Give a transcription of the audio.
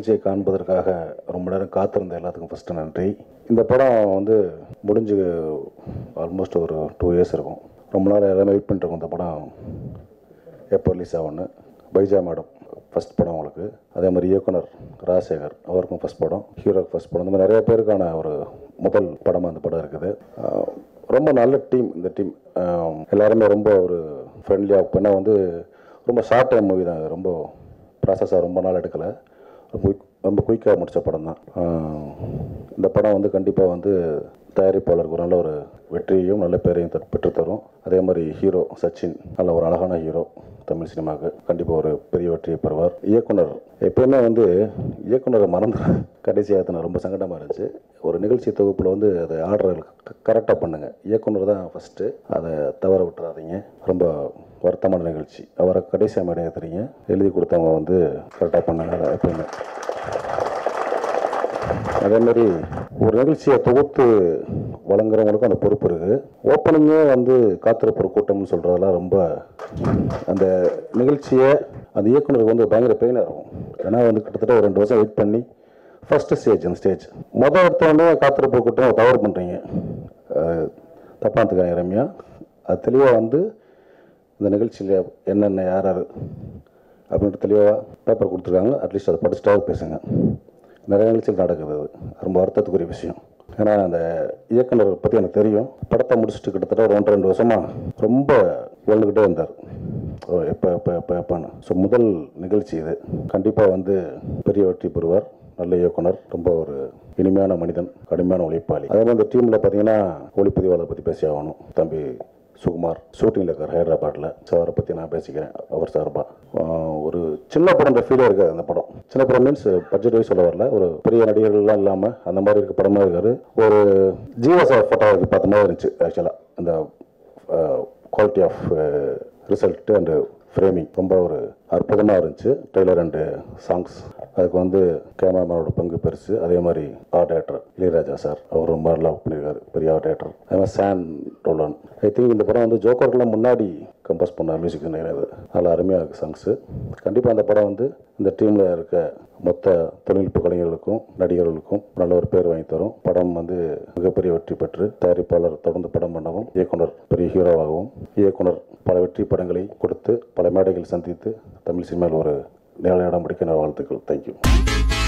நிகழ்ச்சியை காண்பதற்காக ரொம்ப நேரம் காத்திருந்த எல்லாத்துக்கும் ஃபஸ்ட்டு நன்றி இந்த படம் வந்து முடிஞ்சு ஆல்மோஸ்ட் ஒரு டூ இயர்ஸ் இருக்கும் ரொம்ப நாள் எல்லாமே வெயிட் பண்ணிட்டு இருக்கோம் இந்த படம் எப்போ ரிலீஸ் ஆகும்னு பைஜா மேடம் ஃபஸ்ட் படம் உங்களுக்கு அதே மாதிரி இயக்குனர் ராஜசேகர் அவருக்கும் ஃபஸ்ட் படம் ஹீரோக்கு ஃபஸ்ட் படம் இந்த மாதிரி நிறைய பேருக்கான ஒரு முதல் படமாக அந்த படம் இருக்குது ஆஹ் ரொம்ப நல்ல டீம் இந்த டீம் எல்லாருமே ரொம்ப ஒரு ஃப்ரெண்ட்லியாக இப்போ என்ன வந்து ரொம்ப ஷார்ட் டைம் மூவி தான் இது. ரொம்ப ப்ராசஸாக ரொம்ப நாள் எடுக்கலை ரொம்ப குயிக் ரொம்ப குயிக்காக முடித்த படம் தான் இந்த படம் வந்து கண்டிப்பாக வந்து தயாரிப்பாளருக்கு ஒரு நல்ல ஒரு வெற்றியையும் நல்ல பேரையும் த- பெற்றுத்தரும் அதே மாதிரி ஹீரோ சச்சின் நல்ல ஒரு அழகான ஹீரோ தமிழ் சினிமாவுக்கு கண்டிப்பாக ஒரு பெரிய வெற்றியை பெறுவார் இயக்குனர் எப்பயுமே வந்து இயக்குனரை மறந்து கடைசியாக நான் ரொம்ப சங்கடமாக இருந்துச்சு ஒரு நிகழ்ச்சி தொகுப்பில் வந்து அதை ஆர்டர் கரெக்டாக பண்ணுங்க இயக்குனர் தான் ஃபஸ்ட்டு அதை தவற விட்டுறாதீங்க ரொம்ப வருத்தமான நிகழ்ச்சி அவரை கடைசியாக மேடையாக தெரியுங்க எழுதி கொடுத்தவங்க வந்து கரெக்டாக பண்ணுங்க அதை எப்பயுமே அதே மாதிரி ஒரு நிகழ்ச்சியை தொகுத்து வழங்குறவங்களுக்கும் அந்த பொறுப்பு இருக்குது ஓப்பனிங்கே வந்து காத்திருப்பொரு கூட்டம்னு சொல்கிறதெல்லாம் ரொம்ப அந்த நிகழ்ச்சியை அந்த இயக்குனருக்கு வந்து பயங்கர பெயினாக இருக்கும் ஏன்னா வந்து கிட்டத்தட்ட ஒரு ரெண்டு வருஷம் வெயிட் பண்ணி ஃபர்ஸ்ட் ஸ்டேஜ் அந்த ஸ்டேஜ் மொதல் எடுத்தோடனே காத்திருப்பொரு கூட்டம் தவறு பண்ணுறீங்க தப்பாக எடுத்துக்காங்க ரம்யா அது தெளிவாக வந்து இந்த நிகழ்ச்சியில் என்னென்ன யார் யார் அப்படின்ட்டு தெளிவாக பேப்பர் கொடுத்துருக்காங்க அட்லீஸ்ட் அதை படிச்சுட்டாவது பேசுங்க நிறைய நிகழ்ச்சிகள் நடக்குது அது ரொம்ப வருத்தத்துக்குரிய விஷயம் ஏன்னா அந்த இயக்குனர் பற்றி எனக்கு தெரியும் படத்தை முடிச்சுட்டு கிட்டத்தட்ட ஒரு ஒன்றரை ரெண்டு வருஷமாக ரொம்ப வாழ்ந்துக்கிட்டே இருந்தார் ஓ எப்போ எப்போ எப்போ எப்போன்னு ஸோ முதல் நிகழ்ச்சி இது கண்டிப்பாக வந்து பெரிய வெற்றி பெறுவார் நல்ல இயக்குனர் ரொம்ப ஒரு இனிமையான மனிதன் கடுமையான உழைப்பாளி அதே மாதிரி இந்த டீமில் பார்த்தீங்கன்னா ஒளிப்பதிவாளர் பற்றி பேசி ஆகணும் தம்பி சுகுமார் ஷூட்டிங்கில் இருக்கார் ஹைதராபாத்தில் ஸோ அவரை பற்றி நான் பேசிக்கிறேன் அவர் சார்பாக ஒரு சின்ன படம் ஃபீலாக இருக்காது அந்த படம் சின்ன படம் மீன்ஸ் பட்ஜெட் வைஸ் சொல்ல வரல ஒரு பெரிய நடிகர்கள்லாம் இல்லாமல் அந்த மாதிரி இருக்க படமாக இருக்காரு ஒரு ஜீவா சார் ஃபோட்டோகிராஃபி பார்த்த மாதிரி இருந்துச்சு ஆக்சுவலாக அந்த quality of result and framing ரொம்ப ஒரு அற்புதமாக இருந்துச்சு ட்ரெய்லர் அண்டு சாங்ஸ் அதுக்கு வந்து கேமராமேனோட பங்கு பெருசு அதே மாதிரி ஆர்ட் டேரக்டர் இளையராஜா சார் அவர் ரொம்ப நல்லா ஒர்க் பண்ணியிருக்காரு பெரிய ஆர்ட் டேரக்டர் அதே மாதிரி சான் ரோலன் ஐ திங்க் இந்த படம் வந்து ஜோக்கருக்குலாம் முன்னாடி கம்போஸ் பண்ண மியூசிக் நினைக்கிறது நல்லா அருமையாக இருக்குது சாங்ஸு கண்டிப்பாக அந்த படம் வந்து இந்த டீமில் இருக்க மொத்த தொழில்நுட்ப கலைஞர்களுக்கும் நடிகர்களுக்கும் நல்ல ஒரு பேர் வாங்கி தரும் படம் வந்து மிகப்பெரிய வெற்றி பெற்று தயாரிப்பாளர் தொடர்ந்து படம் பண்ணவும் இயக்குனர் பெரிய ஹீரோவாகவும் இயக்குனர் பல வெற்றி படங்களை கொடுத்து பல மேடைகள் சந்தித்து தமிழ் சினிமாவில் ஒரு நிழல் இடம் பிடிக்க நான் வாழ்த்துக்கள் தேங்க்யூ